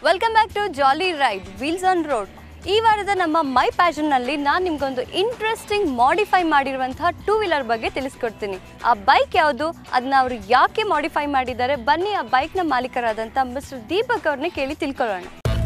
Welcome back to jolly ride wheels on road ಈ ವಾರದ ನಮ್ಮ ಮೈ ಪ್ಯಾಷನ್ನಲ್ಲಿ ನಾನು ನಿಮ್ಗೊಂದು ಇಂಟ್ರೆಸ್ಟಿಂಗ್ ಮಾಡಿಫೈ ಮಾಡಿರುವಂತಹ ಟೂ ವೀಲರ್ ಬಗ್ಗೆ ತಿಳಿಸ್ಕೊಡ್ತೀನಿ ಆ ಬೈಕ್ ಯಾವುದು ಅದನ್ನ ಅವರು ಯಾಕೆ ಮಾಡಿಫೈ ಮಾಡಿದ್ದಾರೆ ಬನ್ನಿ ಆ ಬೈಕ್ನ ಮಾಲೀಕರಾದಂಥ ಮಿಸ್ಟರ್ ದೀಪಕ್ ಅವ್ರನ್ನ ಕೇಳಿ ತಿಳ್ಕೊಳ್ಳೋಣ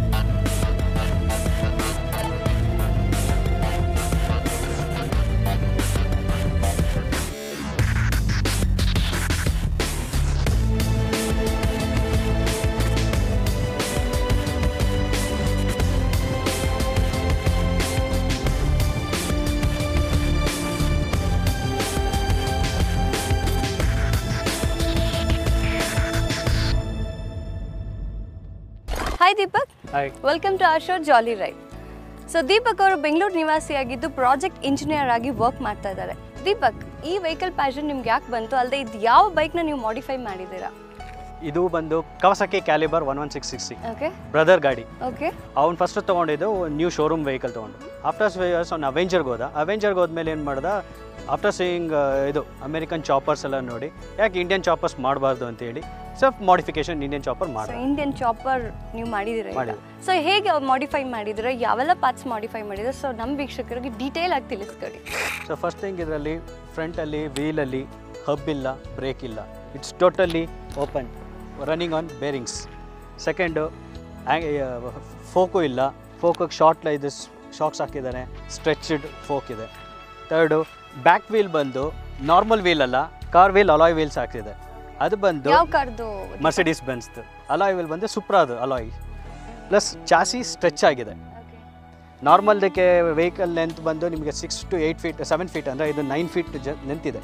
hi Deepak hi welcome to our show jolly ride so Deepak ಅವರು ಬೆಂಗಳೂರು ನಿವಾಸಿಯಾಗಿದ್ದು ಪ್ರಾಜೆಕ್ಟ್ ಇಂಜಿನಿಯರ್ ಆಗಿ ವರ್ಕ್ ಮಾಡ್ತಾ ಇದ್ದಾರೆ ದೀಪಕ್ ಈ ವೆಹಿಕಲ್ ಪ್ಯಾಷನ್ ನಿಮ್ಗೆ ಯಾಕೆ ಬಂತು ಅಲ್ಲದೆ ಇದು ಯಾವ ಬೈಕ್ನ ನೀವು ಮಾಡಿಫೈ ಮಾಡಿದ್ದೀರಾ ಇದು ಬಂದು Kawasaki caliber one one six six okay brother ಗಾಡಿ ಓಕೆ ಅವ್ನು ಫಸ್ಟ್ ತೊಗೊಂಡಿದ್ದು ನ್ಯೂ ಶೋರೂಮ್ ವೆಹಿಕಲ್ ತೊಗೊಂಡು ಆಫ್ಟರ್ ಇಯರ್ಸ್ ಅವ್ನು ಅವೆಂಜರ್ಗೆ ಹೋದ ಅವೆಂಜರ್ಗೆ ಹೋದ್ಮೇಲೆ ಏನು ಮಾಡ್ದ ಆಫ್ಟರ್ ಸೀಯಿಂಗ್ ಇದು ಅಮೆರಿಕನ್ ಚಾಪರ್ಸ್ ಎಲ್ಲ ನೋಡಿ ಯಾಕೆ ಇಂಡಿಯನ್ ಚಾಪರ್ಸ್ ಮಾಡಬಾರ್ದು ಅಂತೇಳಿ ಸ್ವಲ್ಪ ಮಾಡಿಫಿಕೇಶನ್ ಇಂಡಿಯನ್ ಚಾಪರ್ ಸೊ ಮಾಡಿದೆ ಇಂಡಿಯನ್ ಚಾಪರ್ ನೀವು ಮಾಡಿದ್ದೀರಾ ಈಗ ಮಾಡಿದೆ. ಸೊ ಹೇಗೆ ಮಾಡಿಫೈ ಮಾಡಿದ್ರೆ ಯಾವೆಲ್ಲ ಪಾರ್ಟ್ಸ್ ಮಾಡಿಫೈ ಮಾಡಿದ್ರೆ ಸೊ ನಮ್ಮ ವೀಕ್ಷಕರಿಗೆ ಡೀಟೇಲ್ ಆಗಿ ತಿಳಿಸ್ಕೊಡಿ ಸೊ ಫಸ್ಟ್ ಥಿಂಗ್ ಇದರಲ್ಲಿ ಫ್ರಂಟಲ್ಲಿ ವೀಲಲ್ಲಿ ಹಬ್ ಇಲ್ಲ ಬ್ರೇಕ್ ಇಲ್ಲ it's totally open running on bearings second fork ಇಲ್ಲ ಫೋಕಿಗೆ ಶಾರ್ಟ್ ಇದು ಶಾಕ್ಸ್ ಹಾಕಿದ್ದಾನೆ ಸ್ಟ್ರೆಚ್ಡ್ ಫೋಕ್ ಇದೆ ಥರ್ಡು ಬ್ಯಾಕ್ ವೀಲ್ ಬಂದು ನಾರ್ಮಲ್ ವೀಲ್ ಅಲ್ಲ ಕಾರ್ ವೀಲ್ ಅಲಾಯ್ ವೀಲ್ಸ್ ಹಾಕಿದೆ ಅದು ಬಂದು ಯಾವ ಕಾರ್ದು ಮರ್ಸಿಡೀಸ್ ಬೆನ್ಸ್ದು ಅಲಾಯ್ ವೀಲ್ ಬಂದು ಸುಪ್ರಾದು ಅಲಾಯ್ ಪ್ಲಸ್ ಚಾಸಿ ಸ್ಟ್ರೆಚ್ ಆಗಿದೆ ನಾರ್ಮಲ್ದಕ್ಕೆ ವೆಹಿಕಲ್ ಲೆಂತ್ ಬಂದು ನಿಮಗೆ six to eight feet seven feet ಅಂದರೆ ಇದು ನೈನ್ ಫೀಟ್ ಜ ನಿಂತಿದೆ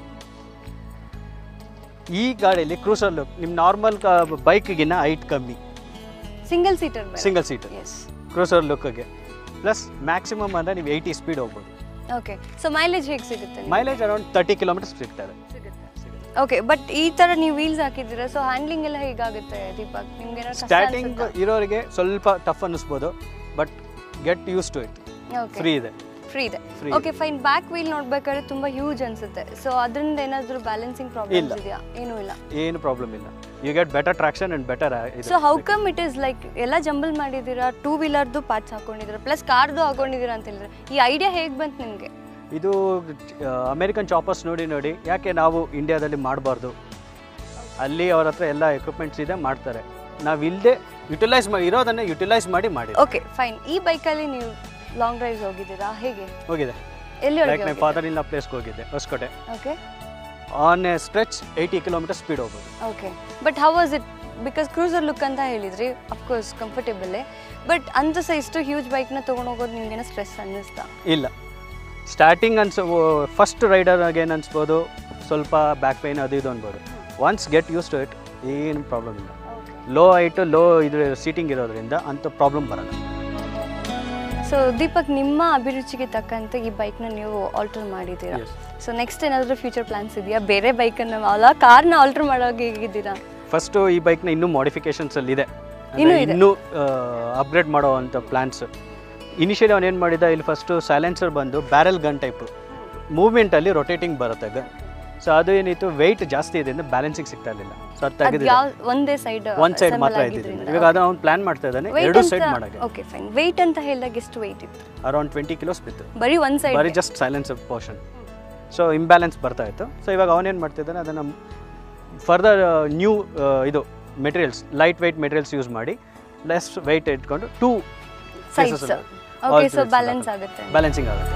ಈ ಗಾಡಿಯಲ್ಲಿ ಕ್ರೂಸರ್ ಲುಕ್ ನಿಮ್ಮ ನಾರ್ಮಲ್ ಬೈಕ್ಗಿನ್ನ ಹೈಟ್ ಕಮ್ಮಿ single seater single seat as cruiser ಲುಕ್ಗೆ ಪ್ಲಸ್ ಮ್ಯಾಕ್ಸಿಮಮ್ ಅಂದರೆ ನೀವು ಏಯ್ಟಿ ಸ್ಪೀಡ್ ಹೋಗ್ಬೋದು ಓಕೆ ಸೊ ಮೈಲೇಜ್ ಹೇಗೆ ಸಿಗುತ್ತೆ ನಿಮ್ಗೆ? ಮೈಲೇಜ್ ಅರೌಂಡ್ ತರ್ಟಿ ಕಿಲೋಮೀಟರ್ಸ್ ಸಿಗ್ತದೆ ಓಕೆ ಬಟ್ ಈ ತರ ನೀವು ವೀಲ್ಸ್ ಹಾಕಿದ್ದೀರಾ ಸೊ ಹ್ಯಾಂಡ್ಲಿಂಗ್ ಎಲ್ಲ ಹೇಗಾಗುತ್ತೆ ದೀಪಕ್ ನಿಮ್ಗೆ ಸ್ಟಾರ್ಟಿಂಗ್ ಇರೋರಿಗೆ ಸ್ವಲ್ಪ ಟಫ್ ಅನ್ನಿಸ್ಬೋದು but get use to it free ಇದೆ ಫ್ರೀ ಇದೆ Free okay fine back wheel ನೋಡ್ಬೇಕಾದ್ರೆ ತುಂಬಾ ಹ್ಯೂಜ್ ಅನ್ಸುತ್ತೆ ಸೊ ಅದರಿಂದ ಏನಾದರೂ ಬ್ಯಾಲೆನ್ಸಿಂಗ್ ಪ್ರಾಬ್ಲಮ್ಸ್ ಇಲ್ಲ. ಇದೆಯಾ ಏನೂ ಇಲ್ಲ ಏನು ಪ್ರಾಬ್ಲಮ್ ಇಲ್ಲ you get better traction and better so how come it is like ಎಲ್ಲ ಜಂಬಲ್ ಮಾಡಿದ್ದೀರಾ ಟೂ ವೀಲರ್ದು ಪಾರ್ಟ್ಸ್ ಹಾಕೊಂಡಿದ್ದೀರಾ ಪ್ಲಸ್ ಕಾರ್ದು ಹಾಕೊಂಡಿದ್ದೀರಾ ಅಂತ ಹೇಳಿದ್ರೆ ಈ ಐಡಿಯಾ ಹೇಗೆ ಬಂತು ನಿಮಗೆ ಇದು ಅಮೇರಿಕನ್ ಚಾಪರ್ಸ್ ನೋಡಿ ನೋಡಿ ಯಾಕೆ ನಾವು ಇಂಡಿಯಾದಲ್ಲಿ ಮಾಡಬಾರ್ದು ಅಲ್ಲಿ ಅವ್ರ ಹತ್ರ ಎಲ್ಲ ಎಕ್ವಿಪ್ಮೆಂಟ್ಸ್ ಇದೆ ಮಾಡ್ತಾರೆ ನಾವು ಇಲ್ಲದೆ ಯುಟಿಲೈಸ್ ಮಾಡಿ ಇರೋದನ್ನೇ ಯುಟಿಲೈಸ್ ಮಾಡಿ ಮಾಡಿ ಓಕೆ ಫೈನ್ ಈ ಬೈಕಲ್ಲಿ ನೀವು ಲಾಂಗ್ ಡ್ರೈವ್ಸ್ ಹೋಗಿದ್ದೀರಾ ಹೇಗೆ ಹೋಗಿದೆ ಎಲ್ಲಿ ಲೈಕ್ ಮೈ ಫಾದರ್ ಇನ್ ಪ್ಲೇಸ್ಗೆ ಹೋಗಿದ್ದೆ Hosakote okay on a stretch eighty kilometre speed ಹೋಗ್ಬೋದು okay but how was it because cruiser look ಅಂತ ಹೇಳಿದ್ರಿ ಅಫ್ಕೋರ್ಸ್ ಕಂಫರ್ಟೇಬಲ್ಲೇ ಬಟ್ ಅಂತ ಸೈಜ್ಟು ಹ್ಯೂಜ್ ಬೈಕ್ನ ತೊಗೊಂಡು ಹೋಗೋದು ನಿಮ್ಗೇನೋ ಸ್ಟ್ರೆಸ್ ಅನ್ನಿಸ್ತಾ ಇಲ್ಲ ಸ್ಟಾರ್ಟಿಂಗ್ ಅನ್ಸ ಫಸ್ಟ್ ರೈಡರ್ಗೆ ಏನು ಅನ್ಸ್ಬೋದು ಸ್ವಲ್ಪ ಬ್ಯಾಕ್ ಪೈನ್ ಅದು ಇದು ಅನ್ಬೋದು once get use to it ಏನು ಪ್ರಾಬ್ಲಮ್ ಇಲ್ಲ ಲೋ ಹೈಟು ಲೋ ಇದು ಸೀಟಿಂಗ್ ಇರೋದ್ರಿಂದ ಅಂಥ ಪ್ರಾಬ್ಲಮ್ ಬರಲ್ಲ ಸೊ ದೀಪಕ್ ನಿಮ್ಮ ಅಭಿರುಚಿಗೆ ತಕ್ಕಂತೆ ಈ ಬೈಕ್ನ ನೀವು ಆಲ್ಟರ್ ಮಾಡಿದ್ದೀರಾ Yes. ಸೊ ನೆಕ್ಸ್ಟ್ ಏನಾದರೂ ಫ್ಯೂಚರ್ ಪ್ಲಾನ್ಸ್ ಇದೆಯಾ ಬೇರೆ ಬೈಕನ್ನು ಅಲ್ಲ ಕಾರ್ನ ಆಲ್ಟರ್ ಮಾಡೋಕೆ ಹೇಗಿದ್ದೀರಾ ಫಸ್ಟು ಈ ಬೈಕ್ನ ಇನ್ನೂ ಮಾಡಿಫಿಕೇಶನ್ಸ್ ಅಲ್ಲಿ ಇದೆ ಇನ್ನೂ ಅಂದ್ರೆ ಇದೆ. ಇನ್ನೂ ಅಪ್ಗ್ರೇಡ್ ಮಾಡೋ ಅಂಥ ಪ್ಲಾನ್ಸ್ ಇನಿಷಿಯಲಿ ಅವನು ಏನು ಮಾಡಿದ ಇಲ್ಲಿ ಫಸ್ಟು ಸೈಲೆನ್ಸರ್ ಬಂದು ಬ್ಯಾರೆಲ್ ಗನ್ ಟೈಪು ಮೂವ್ಮೆಂಟಲ್ಲಿ ರೊಟೇಟಿಂಗ್ ಬರುತ್ತೆ ಗನ್ ಸೊ ಅದು ಏನಿತ್ತು ವೆಯ್ಟ್ ಜಾಸ್ತಿ ಇದೆ ಅಂದರೆ ಬ್ಯಾಲೆನ್ಸಿಂಗ್ ಸಿಗ್ತಾ ಇರಲಿಲ್ಲ ಸೊ ಅದು ಅದು ತೆಗೆದಿದೆ ಯಾವ ಒಂದೇ ಸೈಡ್ ಒಂದು ಸೈಡ್ ಮಾತ್ರ ಇದ್ದಿದ್ದು ಇವಾಗ ಅದನ್ನ ಅವ್ನು ಪ್ಲಾನ್ ಮಾಡ್ತಾ ಇದ್ದಾನೆ ಎರಡು ಸೈಡ್ ಮಾಡೋಕ್ಕೆ ಓಕೆ ಫೈನ್ ವೆಯ್ಟ್ ಅಂತ ಹೇಳಿದಾಗ ಎಷ್ಟು ವೆಯ್ಟ್ ಇತ್ತು ಅರೌಂಡ್ ಟ್ವೆಂಟಿ ಕಿಲೋಸ್ ಬಿತ್ತು ಬರೀ ಒನ್ ಸೈಡ್ ಬರೀ just silencer portion so imbalance ಬರ್ತಾ ಇತ್ತು ಸೊ ಇವಾಗ ಅವನೇನು ಮಾಡ್ತಿದ್ದಾನೆ ಅದನ್ನು ಫರ್ದರ್ ನ್ಯೂ ಇದು materials light weight materials use ಮಾಡಿ ಲೆಸ್ ವೆಯ್ಟ್ ಇಟ್ಕೊಂಡು two sides okay so balance ಆಗುತ್ತೆ ಬ್ಯಾಲೆನ್ಸಿಂಗ್ ಆಗುತ್ತೆ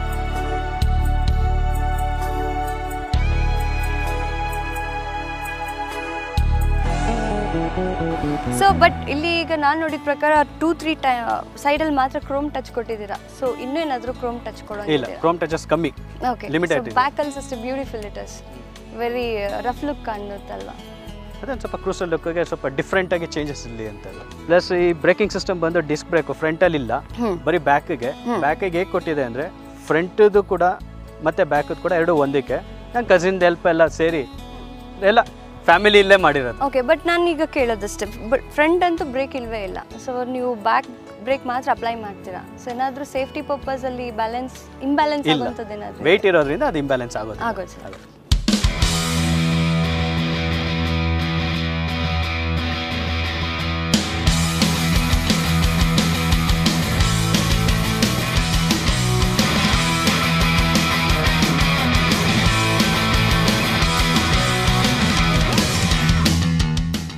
ಸೊ ಬಟ್ ಇಲ್ಲಿ ಈಗ ನಾನು ನೋಡಿದ ಪ್ರಕಾರ ಟೂ ತ್ರೀ ಟೈ ಸೈಡಲ್ಲಿ ಮಾತ್ರ ಕ್ರೋಮ್ ಟಚ್ ಕೊಟ್ಟಿದ್ದೀರಾ ಸೊ ಇನ್ನೂ ಏನಾದರೂ ಕ್ರೋಮ್ ಟಚ್ ಇಲ್ಲ ಕೊಡೋಂಗಿದೆ ಕ್ರೋಮ್ ಟಚಸ್ ಕಮ್ಮಿ ಓಕೆ limited ಇದೆ. ಬ್ಯಾಕಲ್ಲಿ ಅಷ್ಟು beautiful it is very rough look ಕಾಣುತ್ತಲ್ವಾ ಅದೊಂದು ಸ್ವಲ್ಪ ಕ್ರೂಸಲ್ ಲುಕ್ಗೆ ಸ್ವಲ್ಪ ಡಿಫ್ರೆಂಟಾಗಿ ಚೇಂಜಸ್ ಇಲ್ಲಿ ಅಂತೆಲ್ಲ ಪ್ಲಸ್ ಈ ಬ್ರೇಕಿಂಗ್ ಸಿಸ್ಟಮ್ ಬಂದು ಡಿಸ್ಕ್ ಬ್ರೇಕು ಫ್ರಂಟಲ್ಲಿ ಇಲ್ಲ ಹ್ಮ್. ಬರೀ ಬ್ಯಾಕಿಗೆ ಹ್ಮ್. ಬ್ಯಾಕಿಗೆ ಹೇಗೆ ಕೊಟ್ಟಿದೆ ಅಂದರೆ ಫ್ರಂಟದು ಕೂಡ ಮತ್ತು ಬ್ಯಾಕದು ಕೂಡ ಎರಡು ಒಂದಕ್ಕೆ ನನ್ನ ಕಸಿನ್ದು ಹೆಲ್ಪ್ ಎಲ್ಲ ಸೇರಿ ಎಲ್ಲ ಫ್ಯಾಮಿಲಿ ಇಲ್ಲೇ ಮಾಡಿರೋದು ಓಕೆ ಬಟ್ ನಾನು ಈಗ ಕೇಳೋದಷ್ಟೇ ಬಟ್ ಫ್ರಂಟ್ ಅಂತೂ ಬ್ರೇಕ್ ಇಲ್ವೇ ಇಲ್ಲ ಸೊ ನೀವು ಬ್ಯಾಕ್ ಬ್ರೇಕ್ ಮಾತ್ರ ಅಪ್ಲೈ ಮಾಡ್ತೀರಾ ಸೊ ಏನಾದರೂ ಸೇಫ್ಟಿ ಪರ್ಪಸಲ್ಲಿ ಬ್ಯಾಲೆನ್ಸ್ ಇಂಬ್ಯಾಲೆನ್ಸ್ ಇಲ್ಲ. ಆಗುವಂಥದ್ದು ಏನಾದರೂ ವೆಯ್ಟ್ ಇರೋದ್ರಿಂದ ಅದು ಇಂಬ್ಯಾಲೆನ್ಸ್ ಆಗೋದು ಆಗೋದು ಸರ್ ಆಗುತ್ತೆ.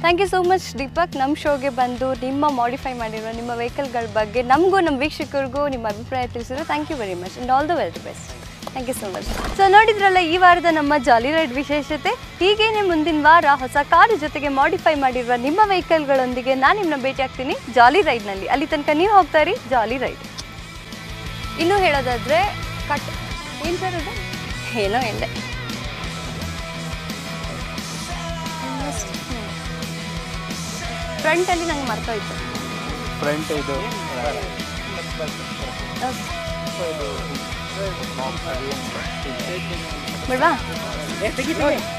Thank you so much Deepak ನಮ್ಮ ಶೋಗೆ ಬಂದು ನಿಮ್ಮ ಮಾಡಿಫೈ ಮಾಡಿರೋ ನಿಮ್ಮ ವೆಹಿಕಲ್ಗಳ ಬಗ್ಗೆ ನಮಗೂ ನಮ್ಮ ವೀಕ್ಷಕರಿಗೂ ನಿಮ್ಮ ಅಭಿಪ್ರಾಯ ತಿಳಿಸಿದ್ರು thank you very much and all the well the best thank you so much so ನೋಡಿದ್ರಲ್ಲ ಈ ವಾರದ ನಮ್ಮ ಜಾಲಿ ರೈಡ್ ವಿಶೇಷತೆ ಹೀಗೇನೆ ಮುಂದಿನ ವಾರ ಹೊಸ ಕಾರು ಜೊತೆಗೆ ಮಾಡಿಫೈ ಮಾಡಿರುವ ನಿಮ್ಮ ವೆಹಿಕಲ್ಗಳೊಂದಿಗೆ ನಾನು ನಿಮ್ಮನ್ನ ಭೇಟಿ ಆಗ್ತೀನಿ ಜಾಲಿ ರೈಡ್ನಲ್ಲಿ ಅಲ್ಲಿ ತನಕ ನೀವು ಹೋಗ್ತಾ ಇರಿ ಜಾಲಿ ರೈಡ್ ಇನ್ನೂ ಹೇಳೋದಾದ್ರೆ ಕಟ್ ಏನು ಸರ್ ಅದು ಏನೋ ಎಂದೆ ಫ್ರಂಟಲ್ಲಿ ನಂಗೆ ಮರ್ತೋಯ್ತು ಫ್ರಂಟ್ ಇದು ಬಿಡ್ವಾ